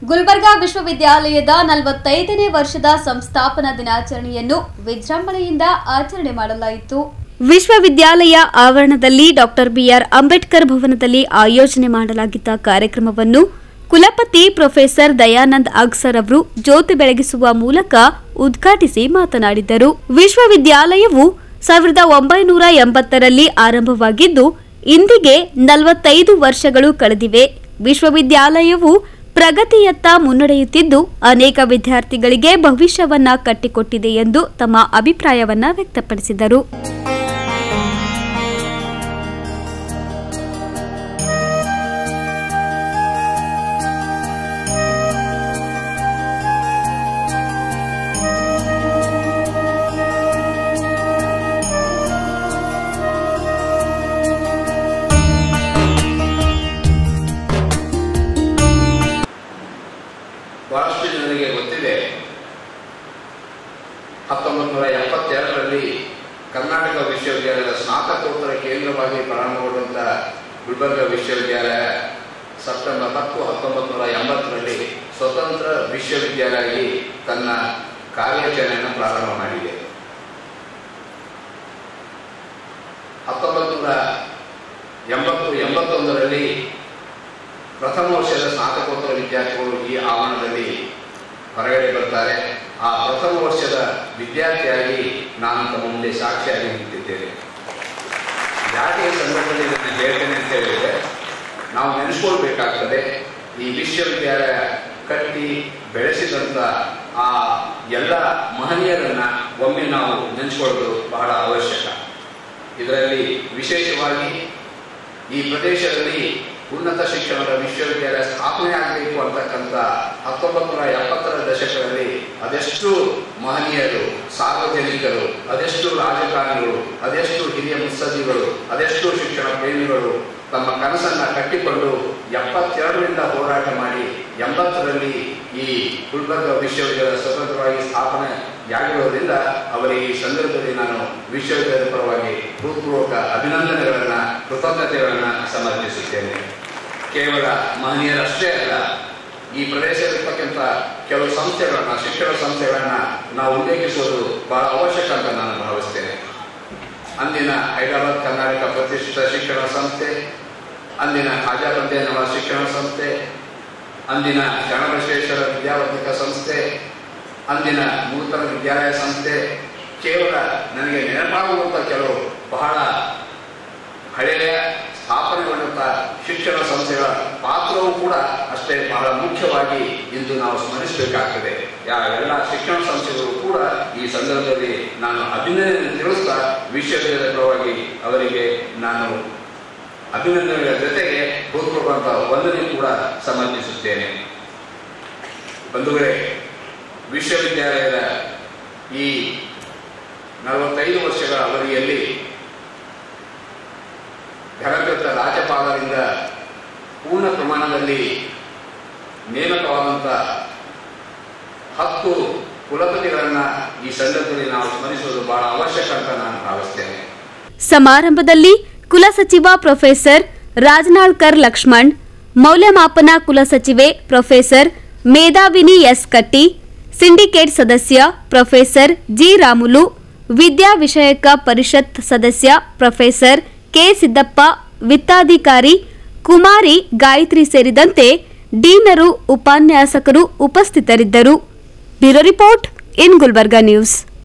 ಗುಲ್ಬರ್ಗಾ ವಿಶ್ವವಿದ್ಯಾಲಯದ ನಲವತ್ತೈದನೇ ವರ್ಷದ ಸಂಸ್ಥಾಪನಾ ದಿನಾಚರಣೆಯನ್ನು ವಿಜೃಂಭಣೆಯಿಂದ ಆಚರಣೆ ಮಾಡಲಾಯಿತು ವಿಶ್ವವಿದ್ಯಾಲಯ ಆವರಣದಲ್ಲಿ ಡಾಕ್ಟರ್ ಬಿಆರ್ ಅಂಬೇಡ್ಕರ್ ಭವನದಲ್ಲಿ ಆಯೋಜನೆ ಮಾಡಲಾಗಿದ್ದ ಕಾರ್ಯಕ್ರಮವನ್ನು ಕುಲಪತಿ ಪ್ರೊಫೆಸರ್ ದಯಾನಂದ್ ಅಗ್ಸರ್ ಅವರು ಜ್ಯೋತಿ ಬೆಳಗಿಸುವ ಮೂಲಕ ಉದ್ಘಾಟಿಸಿ ಮಾತನಾಡಿದರು ವಿಶ್ವವಿದ್ಯಾಲಯವು ಸಾವಿರದ ಒಂಬೈನೂರ ಎಂಬತ್ತರಲ್ಲಿ ಆರಂಭವಾಗಿದ್ದು ಇಂದಿಗೆ ನಲವತ್ತೈದು ವರ್ಷಗಳು ಕಳೆದಿವೆ ವಿಶ್ವವಿದ್ಯಾಲಯವು ಪ್ರಗತಿಯತ್ತ ಮುನ್ನಡೆಯುತ್ತಿದ್ದು ಅನೇಕ ವಿದ್ಯಾರ್ಥಿಗಳಿಗೆ ಭವಿಷ್ಯವನ್ನ ಕಟ್ಟಿಕೊಟ್ಟಿದೆ ಎಂದು ತಮ್ಮ ಅಭಿಪ್ರಾಯವನ್ನ ವ್ಯಕ್ತಪಡಿಸಿದರು ಬಹಳಷ್ಟು ಜನರಿಗೆ ಗೊತ್ತಿದೆ ಹತ್ತೊಂಬತ್ತು ನೂರ ಎಪ್ಪತ್ತೆರಡರಲ್ಲಿ ಕರ್ನಾಟಕ ವಿಶ್ವವಿದ್ಯಾಲಯದ ಸ್ನಾತಕೋತ್ತರ ಕೇಂದ್ರವಾಗಿ ಪ್ರಾರಂಭಗೊಂಡಂತ ಗುಲ್ಬರ್ಗ ವಿಶ್ವವಿದ್ಯಾಲಯ ಸೆಪ್ಟೆಂಬರ್ ಹತ್ತು ಹತ್ತೊಂಬತ್ತು ನೂರ ಎಂಬತ್ತರಲ್ಲಿ ಸ್ವತಂತ್ರ ವಿಶ್ವವಿದ್ಯಾಲಯ ತನ್ನ ಕಾರ್ಯಾಚರಣೆಯನ್ನು ಪ್ರಾರಂಭ ಮಾಡಿದೆ ಹತ್ತೊಂಬತ್ತು ನೂರ ಎಂಬತ್ತು ಎಂಬತ್ತೊಂದರಲ್ಲಿ ಪ್ರಥಮ ವರ್ಷದ ಸ್ನಾತಕೋತ್ತರ ವಿದ್ಯಾರ್ಥಿಗಳು ಈ ಆವರಣದಲ್ಲಿ ಹೊರಗಡೆ ಬರ್ತಾರೆ ಆ ಪ್ರಥಮ ವರ್ಷದ ವಿದ್ಯಾರ್ಥಿಯಾಗಿ ನಾನು ತಮ್ಮ ಮುಂದೆ ಸಾಕ್ಷಿಯಾಗಿ ನಿಂತಿದ್ದೇನೆ ಯಾಕೆ ಈ ಸಂದರ್ಭದಲ್ಲಿ ಇದನ್ನು ಹೇಳ್ತೇನೆ ಅಂತ ಹೇಳಿದ್ರೆ ನಾವು ನೆನೆಸ್ಕೊಳ್ಬೇಕಾಗ್ತದೆ ಈ ವಿಶ್ವವಿದ್ಯಾಲಯ ಕಟ್ಟಿ ಬೆಳೆಸಿದಂಥ ಆ ಎಲ್ಲ ಮಹನೀಯರನ್ನ ಒಮ್ಮೆ ನಾವು ನೆನೆಸ್ಕೊಳ್ಳೋದು ಬಹಳ ಅವಶ್ಯಕ ಇದರಲ್ಲಿ ವಿಶೇಷವಾಗಿ ಈ ಪ್ರದೇಶದಲ್ಲಿ ಉನ್ನತ ಶಿಕ್ಷಣದ ವಿಶ್ವವಿದ್ಯಾಲಯ ಸ್ಥಾಪನೆ ಆಗಬೇಕು ಅಂತಕ್ಕಂಥ ಹತ್ತೊಂಬತ್ತು ನೂರ ಎಪ್ಪತ್ತರ ದಶಕದಲ್ಲಿ ಅದೆಷ್ಟು ಮಹನೀಯರು ಸಾರ್ವಜನಿಕರು ಅದೆಷ್ಟು ರಾಜಕಾರಣಿಗಳು ಅದೆಷ್ಟು ಹಿರಿಯ ಮುತ್ಸದ್ದಿಗಳು ಅದೆಷ್ಟು ಶಿಕ್ಷಣ ಪ್ರೇಮಿಗಳು ತಮ್ಮ ಕನಸನ್ನ ಕಟ್ಟಿಕೊಂಡು ಎಪ್ಪತ್ತೆರಡರಿಂದ ಹೋರಾಟ ಮಾಡಿ ಎಂಬತ್ತರಲ್ಲಿ ಈ ಗುಲ್ಬರ್ಗ ವಿಶ್ವವಿದ್ಯಾಲಯ ಸ್ವತಂತ್ರವಾಗಿ ಸ್ಥಾಪನೆಯಾಗಿರೋದ್ರಿಂದ ಅವರಿಗೆ ಈ ಸಂದರ್ಭದಲ್ಲಿ ನಾನು ವಿಶ್ವವಿದ್ಯಾಲಯದ ಪರವಾಗಿ ಹೃತ್ಪೂರ್ವಕ ಅಭಿನಂದನೆಗಳನ್ನ ಕೃತಜ್ಞತೆಗಳನ್ನ ಸಮರ್ಪಿಸುತ್ತೇನೆ ಕೇವಲ ಮಹನೀಯರಷ್ಟೇ ಅಲ್ಲ ಈ ಪ್ರದೇಶದಲ್ಲಿರ್ತಕ್ಕಂಥ ಕೆಲವು ಸಂಸ್ಥೆಗಳನ್ನ ಶಿಕ್ಷಣ ಸಂಸ್ಥೆಗಳನ್ನ ನಾವು ಉಲ್ಲೇಖಿಸುವುದು ಬಹಳ ಅವಶ್ಯಕ ಅಂತ ನಾನು ಭಾವಿಸ್ತೇನೆ ಅಂದಿನ ಹೈದರಾಬಾದ್ ಕರ್ನಾಟಕ ಪ್ರತಿಷ್ಠಿತ ಶಿಕ್ಷಣ ಸಂಸ್ಥೆ ಅಂದಿನ ಖಾಜಾ ಬಂದೇನವಾಜ್ ಶಿಕ್ಷಣ ಸಂಸ್ಥೆ ಅಂದಿನ ಶರಣಬಸವೇಶ್ವರ ವಿದ್ಯಾವರ್ಧಕ ಸಂಸ್ಥೆ ಅಂದಿನ ನೂತನ ವಿದ್ಯಾಲಯ ಸಂಸ್ಥೆ ಕೇವಲ ನನಗೆ ನೆನಪಾಗುವಂಥ ಕೆಲವು ಬಹಳ ಹಳೆಯ ಸ್ಥಾಪನೆಗೊಂಡಂಥ ಶಿಕ್ಷಣ ಸಂಸ್ಥೆಗಳ ಪಾತ್ರವೂ ಕೂಡ ಅಷ್ಟೇ ಬಹಳ ಮುಖ್ಯವಾಗಿ ಇಂದು ನಾವು ಸ್ಮರಿಸಬೇಕಾಗ್ತದೆ ಯಾ ಎಲ್ಲ ಶಿಕ್ಷಣ ಸಂಸ್ಥೆಗಳು ಕೂಡ ಈ ಸಂದರ್ಭದಲ್ಲಿ ನಾನು ಅಭಿನಂದನೆ ತಿಳಿಸ್ತಾ ವಿಶ್ವವಿದ್ಯಾಲಯದ ಪರವಾಗಿ ಅವರಿಗೆ ನಾನು ಅಭಿನಂದನೆಗಳ ಜೊತೆಗೆ ಹೃತ್ಪೂರ್ವಕ ವಂದನೆ ಕೂಡ ಸಮರ್ಪಿಸುತ್ತೇನೆ ಬಂಧುಗಳೇ ವಿಶ್ವವಿದ್ಯಾಲಯದ ಈ ನಲವತ್ತೈದು ವರ್ಷಗಳ ಅವಧಿಯಲ್ಲಿ ಘನಕೃತ ರಾಜ್ಯಪಾಲರಿಂದ ಪೂರ್ಣ ಪ್ರಮಾಣದಲ್ಲಿ ನೇಮಕವಾದಂಥ ಹತ್ತು ಕುಲಪತಿಗಳನ್ನ ಈ ಸಂದರ್ಭದಲ್ಲಿ ನಾವು ಸ್ಮರಿಸುವುದು ಬಹಳ ಅವಶ್ಯಕ ಅಂತ ನಾನು ಭಾವಿಸ್ತೇನೆ ಸಮಾರಂಭದಲ್ಲಿ ಕುಲಸಚಿವ ಪ್ರೊಫೆಸರ್ ರಾಜನಾಳ್ಕರ್ ಲಕ್ಷ್ಮಣ್ ಮೌಲ್ಯಮಾಪನ ಕುಲಸಚಿವೆ professor Medhavini S Katti syndicate ಸದಸ್ಯ ಪ್ರೊಫೆಸರ್ ಜಿ ರಾಮುಲು ವಿದ್ಯಾ ವಿಷಯಕ ಪರಿಷತ್ ಸದಸ್ಯ ಪ್ರೊಫೆಸರ್ ಕೆ ಸಿದ್ದಪ್ಪ ವಿತ್ತಾಧಿಕಾರಿ ಕುಮಾರಿ ಗಾಯತ್ರಿ ಸೇರಿದಂತೆ ಡೀನರು ಉಪನ್ಯಾಸಕರು ಉಪಸ್ಥಿತರಿದ್ದರು bureau report in Gulbarga news